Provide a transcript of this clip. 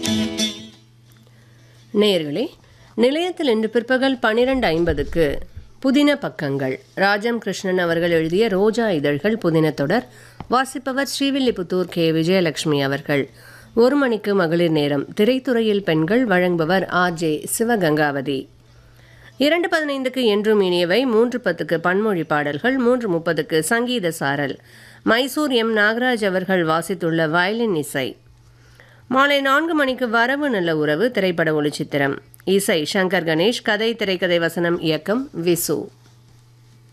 நேயர்களே நிலையத்தில் இன்று பிற்பகல் பன்னிரண்டு ஐம்பதுக்கு புதின பக்கங்கள் ராஜம் கிருஷ்ணன் அவர்கள் எழுதிய ரோஜா இதழ்கள் புதின தொடர் வாசிப்பவர் ஸ்ரீவில்லிபுத்தூர் கே விஜயலட்சுமி அவர்கள் ஒரு மணிக்கு மகளிர் நேரம் திரைத்துறையில் பெண்கள் வழங்குபவர் ஆர் ஜே சிவகங்காவதி இரண்டு பதினைந்துக்கு என்றும் இனியவை மூன்று பத்துக்கு பன்மொழி பாடல்கள் மூன்று முப்பதுக்கு சங்கீத சாரல் மைசூர் எம் நாகராஜ் அவர்கள் வாசித்துள்ள வயலின் இசை மாலை நான்கு மணிக்கு வரவு நல்ல உறவு திரைப்பட ஒளிச்சித்திரம் இசை சங்கர் கணேஷ் கதை திரைக்கதை வசனம் இயக்கம் விசு